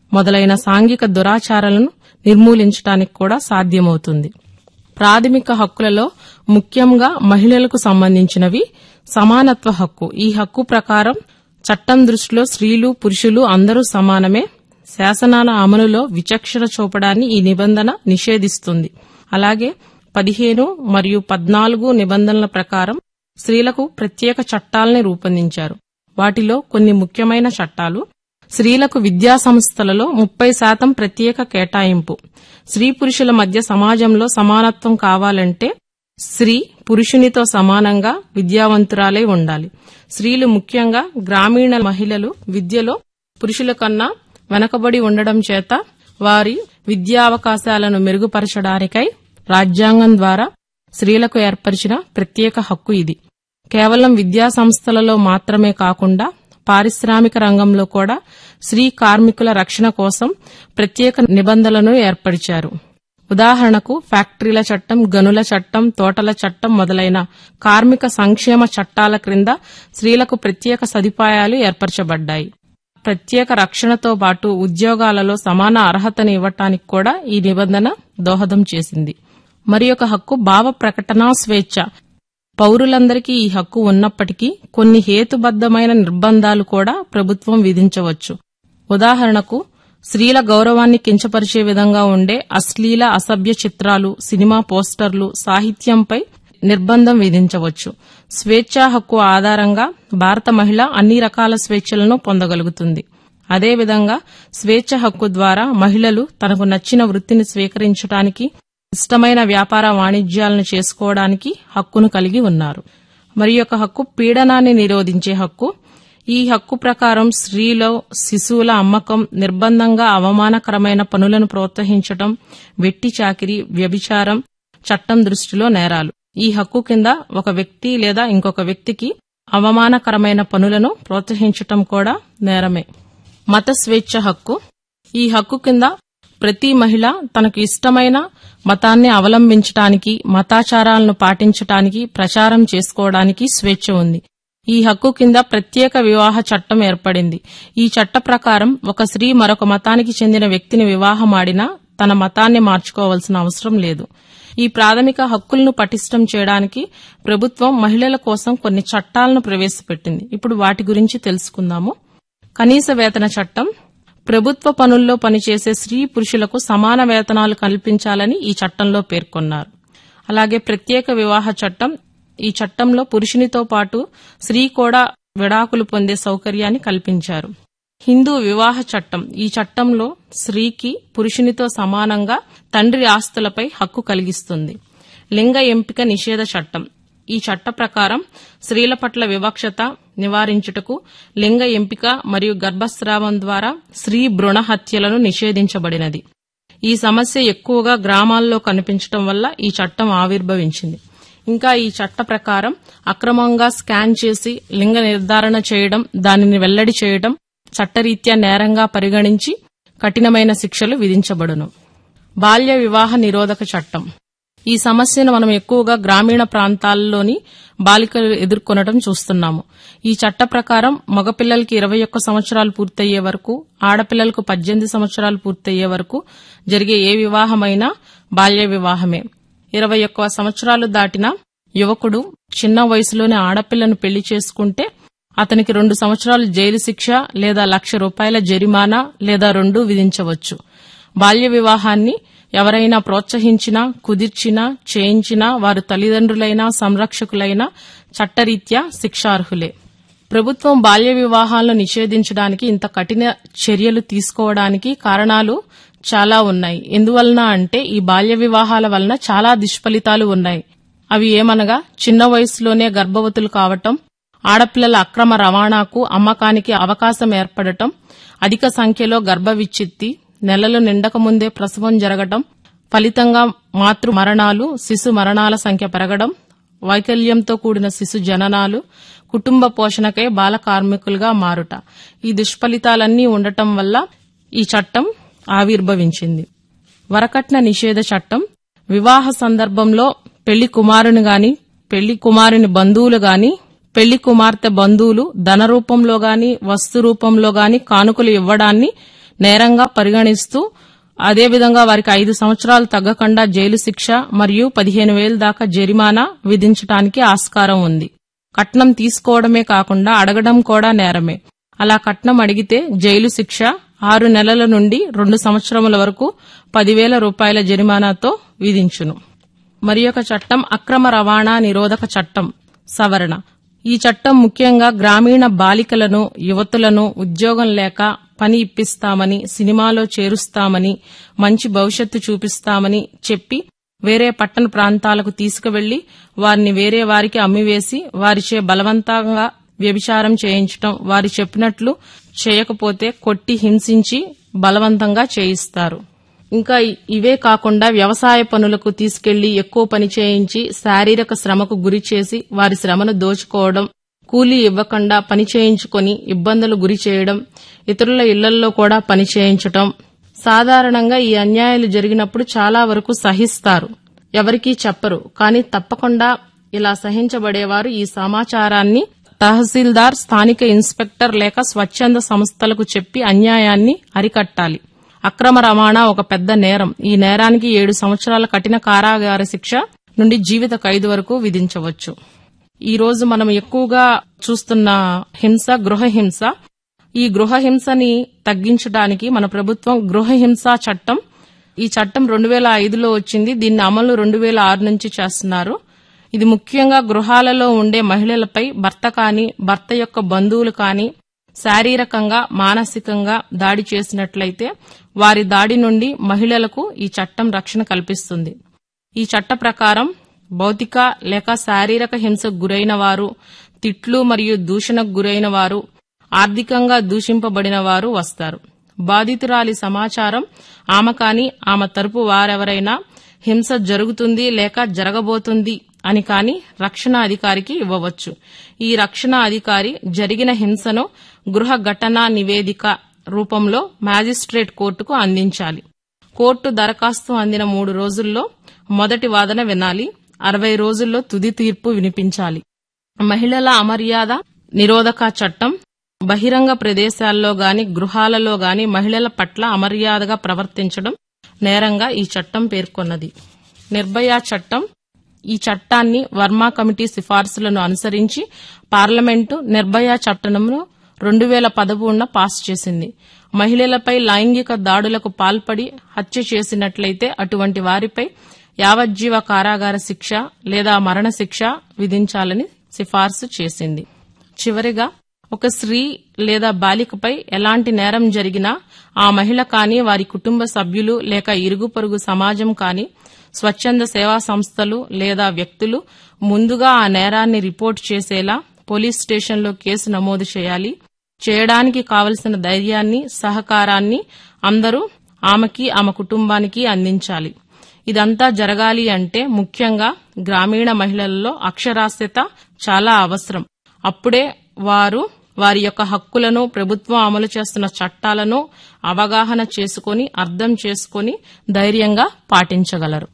మొదలైన సాంఘిక దురాచారాలను నిర్మూలించడానికి కూడా సాధ్యమవుతుంది ప్రాథమిక హక్కులలో ముఖ్యంగా మహిళలకు సంబంధించినవి సమానత్వ హక్కు ఈ హక్కు ప్రకారం చట్టం దృష్టిలో స్త్రీలు పురుషులు అందరూ సమానమే శాసనాల అమలులో విచక్షణ చూపడాన్ని ఈ నిబంధన నిషేధిస్తుంది అలాగే పదిహేను మరియు పద్నాలుగు నిబంధనల ప్రకారం స్త్రీలకు ప్రత్యేక చట్టాలని రూపొందించారు వాటిలో కొన్ని ముఖ్యమైన చట్టాలు స్త్రీలకు విద్యా సంస్థలలో ముప్పై శాతం ప్రత్యేక కేటాయింపు స్త్రీ పురుషుల మధ్య సమాజంలో సమానత్వం కావాలంటే స్త్రీ పురుషునితో సమానంగా విద్యావంతురాలై ఉండాలి స్త్రీలు ముఖ్యంగా గ్రామీణ మహిళలు విద్యలో పురుషుల కన్నా వెనకబడి ఉండడం చేత వారి విద్యావకాశాలను మెరుగుపరచడానికై రాజ్యాంగం ద్వారా స్త్రీలకు ఏర్పరిచిన ప్రత్యేక హక్కు ఇది కేవలం విద్యా సంస్థలలో మాత్రమే కాకుండా పారిశ్రామిక రంగంలో కూడా స్త్రీ కార్మికుల రక్షణ కోసం ప్రత్యేక నిబంధనలను ఏర్పరిచారు ఉదాహరణకు ఫ్యాక్టరీల చట్టం గనుల చట్టం తోటల చట్టం మొదలైన కార్మిక సంక్షేమ చట్టాల క్రింద స్త్రీలకు ప్రత్యేక సదుపాయాలు ఏర్పరచబడ్డాయి ప్రత్యేక రక్షణతో పాటు ఉద్యోగాలలో సమాన అర్హతను ఇవ్వటానికి కూడా ఈ నిబంధన దోహదం చేసింది మరి ఒక హక్కు భావ ప్రకటనా స్వేచ్ఛ పౌరులందరికీ ఈ హక్కు ఉన్నప్పటికీ కొన్ని హేతుబద్దమైన నిర్బంధాలు కూడా ప్రభుత్వం విధించవచ్చు ఉదాహరణకు స్త్రీల గౌరవాన్ని కించపరిచే విధంగా ఉండే అశ్లీల అసభ్య చిత్రాలు సినిమా పోస్టర్లు సాహిత్యంపై నిర్బంధం విధించవచ్చు స్వేచ్ఛా హక్కు ఆధారంగా భారత మహిళ అన్ని రకాల స్వేచ్ఛలను పొందగలుగుతుంది అదేవిధంగా స్వేచ్ఛ హక్కు ద్వారా మహిళలు తనకు నచ్చిన వృత్తిని స్వీకరించడానికి ఇష్టమైన వ్యాపార వాణిజ్యాలను చేసుకోవడానికి హక్కును కలిగి ఉన్నారు మరి యొక్క హక్కు పీడనాన్ని నిరోధించే హక్కు ఈ హక్కు ప్రకారం స్త్రీలో శిశువుల అమ్మకం నిర్బంధంగా అవమానకరమైన పనులను ప్రోత్సహించటం వెట్టి చాకిరి వ్యభిచారం చట్టం దృష్టిలో నేరాలు ఈ హక్కు కింద ఒక వ్యక్తి లేదా ఇంకొక వ్యక్తికి అవమానకరమైన పనులను ప్రోత్సహించటం కూడా నేరమే మత స్వేచ్ఛ హక్కు ఈ హక్కు కింద ప్రతి మహిళ తనకు ఇష్టమైన మతాన్ని అవలంబించటానికి మతాచారాలను పాటించటానికి ప్రచారం చేసుకోవడానికి స్వేచ్ఛ ఉంది ఈ హక్కు కింద ప్రత్యేక వివాహ చట్టం ఏర్పడింది ఈ చట్ట ప్రకారం ఒక స్త్రీ మరొక మతానికి చెందిన వ్యక్తిని వివాహమాడినా తన మతాన్ని మార్చుకోవాల్సిన అవసరం లేదు ఈ ప్రాథమిక హక్కులను పటిష్టం చేయడానికి ప్రభుత్వం మహిళల కోసం కొన్ని చట్టాలను ప్రవేశపెట్టింది ఇప్పుడు వాటి గురించి తెలుసుకుందాము కనీస వేతన చట్టం ప్రభుత్వ పనుల్లో పనిచేసే స్త్రీ పురుషులకు సమాన వేతనాలు కల్పించాలని ఈ చట్టంలో పేర్కొన్నారు అలాగే ప్రత్యేక వివాహ చట్టం ఈ చట్టంలో పురుషునితో పాటు స్త్రీ కూడా విడాకులు పొందే సౌకర్యాన్ని కల్పించారు హిందూ వివాహ చట్టం ఈ చట్టంలో స్త్రీకి పురుషునితో సమానంగా తండ్రి ఆస్తులపై హక్కు కలిగిస్తుంది లింగ ఎంపిక నిషేధ చట్టం ఈ చట్ట ప్రకారం స్త్రీల పట్ల వివక్షత నివారించుటకు లింగ ఎంపిక మరియు గర్భస్రావం ద్వారా స్త్రీ భ్రూణ హత్యలను నిషేధించబడినది ఈ సమస్య ఎక్కువగా గ్రామాల్లో కనిపించడం వల్ల ఈ చట్టం ఆవిర్భవించింది ఇంకా ఈ చట్ట ప్రకారం అక్రమంగా స్కాన్ చేసి లింగ నిర్ధారణ చేయడం దానిని వెల్లడి చేయడం చట్టరీత్యా నేరంగా పరిగణించి కఠినమైన శిక్షలు విధించబడును బాల్య వివాహ నిరోధక చట్టం ఈ సమస్యను మనం ఎక్కువగా గ్రామీణ ప్రాంతాల్లోని బాలికలు ఎదుర్కొనడం చూస్తున్నాము ఈ చట్ట ప్రకారం మగపిల్లలకి ఇరవై ఒక్క సంవత్సరాలు పూర్తయ్యే వరకు ఆడపిల్లలకు పద్దెనిమిది సంవత్సరాలు పూర్తయ్యే వరకు జరిగే ఏ వివాహమైనా బాల్య వివాహమే ఇరవై ఒక్క సంవత్సరాలు దాటిన యువకుడు చిన్న వయసులోనే ఆడపిల్లను పెళ్లి చేసుకుంటే అతనికి రెండు సంవత్సరాలు జైలు శిక్ష లేదా లక్ష రూపాయల జరిమానా లేదా రెండూ విధించవచ్చు బాల్య వివాహాన్ని ఎవరైనా ప్రోత్సహించినా కుదిర్చినా చేయించినా వారు తల్లిదండ్రులైనా సంరక్షకులైనా చట్టరీత్యా శిక్షార్హులే ప్రభుత్వం బాల్య వివాహాలను నిషేధించడానికి ఇంత కఠిన చర్యలు తీసుకోవడానికి కారణాలు చాలా ఉన్నాయి ఎందువలన అంటే ఈ బాల్య వివాహాల వలన చాలా దుష్ఫలితాలు ఉన్నాయి అవి ఏమనగా చిన్న వయసులోనే గర్భవతులు కావటం ఆడపిల్లల అక్రమ రవాణాకు అమ్మకానికి అవకాశం ఏర్పడటం అధిక సంఖ్యలో గర్భ విచ్ఛిత్తి నెలలు నిండకముందే ప్రసవం జరగటం ఫలితంగా మాతృ మరణాలు శిశు మరణాల సంఖ్య పెరగడం వైకల్యంతో కూడిన శిశు జననాలు కుటుంబ పోషణకై బాల కార్మికులుగా మారుట ఈ దుష్ఫలితాలన్నీ ఉండటం వల్ల ఈ చట్టం ఆవిర్భవించింది వరకట్న నిషేధ చట్టం వివాహ సందర్భంలో పెళ్లి కుమారుని గాని పెళ్లి కుమారుని బంధువులు గాని పెళ్లి కుమార్తె బంధువులు ధన రూపంలో గాని వస్తు రూపంలో గాని కానుకలు ఇవ్వడాన్ని నేరంగా పరిగణిస్తూ అదేవిధంగా వారికి ఐదు సంవత్సరాలు తగ్గకుండా జైలు శిక్ష మరియు పదిహేను వేలు దాకా జరిమానా విధించడానికి ఆస్కారం ఉంది కట్నం తీసుకోవడమే కాకుండా అడగడం కూడా నేరమే అలా కట్నం అడిగితే జైలు శిక్ష ఆరు నెలల నుండి రెండు సంవత్సరముల వరకు పదివేల రూపాయల జరిమానాతో విధించును మరి ఒక చట్టం అక్రమ రవాణా నిరోధక చట్టం సవరణ ఈ చట్టం ముఖ్యంగా గ్రామీణ బాలికలను యువతులను ఉద్యోగం లేక పని ఇప్పిస్తామని సినిమాలో చేరుస్తామని మంచి భవిష్యత్తు చూపిస్తామని చెప్పి వేరే పట్టణ ప్రాంతాలకు తీసుకువెళ్లి వారిని వేరే వారికి అమ్మివేసి వారిచే బలవంతంగా వ్యభిచారం చేయించటం వారి చెప్పినట్లు చేయకపోతే కొట్టి హింసించి బలవంతంగా చేయిస్తారు ఇంకా ఇవే కాకుండా వ్యవసాయ పనులకు తీసుకెళ్లి ఎక్కువ పని చేయించి శారీరక శ్రమకు గురి చేసి వారి శ్రమను దోచుకోవడం కూలీ ఇవ్వకుండా పని చేయించుకొని ఇబ్బందులు గురి చేయడం ఇతరుల ఇళ్లల్లో కూడా పని చేయించటం సాధారణంగా ఈ అన్యాయాలు జరిగినప్పుడు చాలా వరకు సహిస్తారు ఎవరికీ చెప్పరు కానీ తప్పకుండా ఇలా సహించబడేవారు ఈ సమాచారాన్ని తహసీల్దార్ స్థానిక ఇన్స్పెక్టర్ లేక స్వచ్ఛంద సంస్థలకు చెప్పి అన్యాయాన్ని అరికట్టాలి అక్రమ రవాణా ఒక పెద్ద నేరం ఈ నేరానికి ఏడు సంవత్సరాల కఠిన కారాగార శిక్ష నుండి జీవిత ఖైదు వరకు విధించవచ్చు ఈ రోజు మనం ఎక్కువగా చూస్తున్న హింస గృహ హింస ఈ గృహ హింసని తగ్గించడానికి మన ప్రభుత్వం గృహ హింస చట్టం ఈ చట్టం రెండు వేల ఐదులో వచ్చింది దీన్ని అమలు రెండు వేల ఆరు నుంచి చేస్తున్నారు ఇది ముఖ్యంగా గృహాలలో ఉండే మహిళలపై భర్త కాని భర్త యొక్క బంధువులు కాని శారీరకంగా మానసికంగా దాడి చేసినట్లయితే వారి దాడి నుండి మహిళలకు ఈ చట్టం రక్షణ కల్పిస్తుంది ఈ చట్ట ప్రకారం భౌతిక లేక శారీరక హింసకు గురైన వారు తిట్లు మరియు దూషణకు గురైన వారు ఆర్థికంగా దూషింపబడిన వారు వస్తారు బాధితురాలి సమాచారం ఆమె కాని ఆమె తరపు వారెవరైనా హింస జరుగుతుంది లేక జరగబోతుంది అని కాని రక్షణ అధికారికి ఇవ్వవచ్చు ఈ రక్షణ అధికారి జరిగిన హింసను గృహ ఘటన నివేదిక రూపంలో మ్యాజిస్ట్రేట్ కోర్టుకు అందించాలి కోర్టు దరఖాస్తు అందిన మూడు రోజుల్లో మొదటి వాదన వినాలి అరవై రోజుల్లో తుది తీర్పు వినిపించాలి మహిళల అమర్యాద నిరోధక చట్టం బహిరంగ ప్రదేశాల్లో గాని గృహాలలో గాని మహిళల పట్ల అమర్యాదగా ప్రవర్తించడం నేరంగా ఈ చట్టం పేర్కొన్నది నిర్భయ చట్టం ఈ చట్టాన్ని వర్మా కమిటీ సిఫార్సులను అనుసరించి పార్లమెంటు నిర్భయ చట్టంను రెండు వేల పదమూడున పాస్ చేసింది మహిళలపై లైంగిక దాడులకు పాల్పడి హత్య చేసినట్లయితే అటువంటి వారిపై యావజ్జీవ కారాగార శిక్ష లేదా మరణ శిక్ష విధించాలని సిఫార్సు చేసింది చివరిగా ఒక స్త్రీ లేదా బాలికపై ఎలాంటి నేరం జరిగినా ఆ మహిళ కాని వారి కుటుంబ సభ్యులు లేక ఇరుగు పొరుగు సమాజం కాని స్వచ్ఛంద సేవా సంస్థలు లేదా వ్యక్తులు ముందుగా ఆ నేరాన్ని రిపోర్ట్ చేసేలా పోలీస్ స్టేషన్లో కేసు నమోదు చేయాలి చేయడానికి కావలసిన ధైర్యాన్ని సహకారాన్ని అందరూ ఆమెకి ఆమె కుటుంబానికి అందించాలి ఇదంతా జరగాలి అంటే ముఖ్యంగా గ్రామీణ మహిళలలో అక్షరాస్యత చాలా అవసరం అప్పుడే వారు వారి యొక్క హక్కులను ప్రభుత్వం అమలు చేస్తున్న చట్టాలను అవగాహన చేసుకొని అర్థం చేసుకొని ధైర్యంగా పాటించగలరు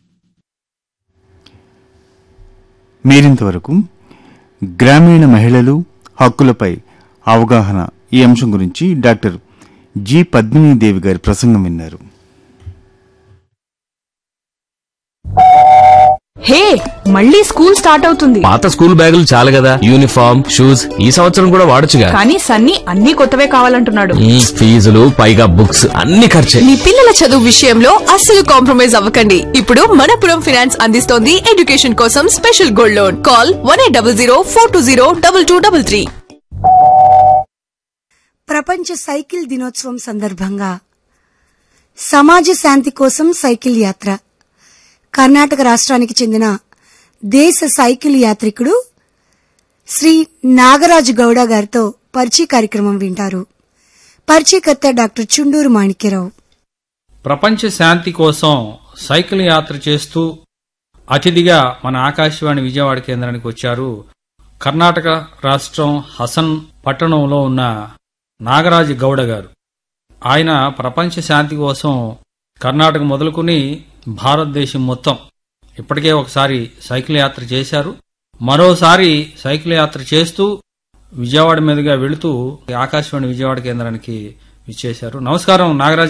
మీరింతవరకు గ్రామీణ మహిళలు హక్కులపై అవగాహన ఈ అంశం గురించి డాక్టర్ జి పద్మినీదేవి గారి ప్రసంగం విన్నారు హే మళ్ళీ స్కూల్ స్టార్ట్ అవుతుంది పాత స్కూల్ బ్యాగులు చాలు కదా యూనిఫామ్ షూస్ ఈ సంవత్సరం కూడా వాడొచ్చుగా కానీ సన్నీ అన్ని కొత్తవే కావాలంటున్నాడు ఈ ఫీజులు పైగా బుక్స్ అన్ని ఖర్చే మీ పిల్లల చదువు విషయంలో అస్సలు కాంప్రమైజ్ అవ్వకండి ఇప్పుడు మనపురం ఫినాన్స్ అందిస్తోంది ఎడ్యుకేషన్ కోసం special gold loan call one eight double zero four two zero double two double three ప్రపంచ సైకిల్ దినోత్సవం సందర్భంగా సమాజ శాంతి కోసం సైకిల్ యాత్ర కర్ణాటక రాష్ట్రానికి చెందిన దేశ సైకిల్ యాత్రికుడు శ్రీ నాగరాజు గౌడ గారితో పరిచయ కార్యక్రమం వింటారు పరిచయకర్త డాక్టర్ చుండూరు మాణిక్యరావు ప్రపంచ శాంతి కోసం సైకిల్ యాత్ర చేస్తూ అతిథిగా మన ఆకాశవాణి విజయవాడ కేంద్రానికి వచ్చారు కర్ణాటక రాష్ట్రం హసన్ పట్టణంలో ఉన్న నాగరాజు గౌడ గారు ఆయన ప్రపంచ శాంతి కోసం కర్ణాటక మొదలుకుని భారతదేశం మొత్తం ఇప్పటికే ఒకసారి సైకిల్ యాత్ర చేశారు మరోసారి సైకిల్ యాత్ర చేస్తూ విజయవాడ మీదుగా వెళుతూ ఆకాశవాణి విజయవాడ కేంద్రానికి విచ్చేశారు నమస్కారం నాగరాజ్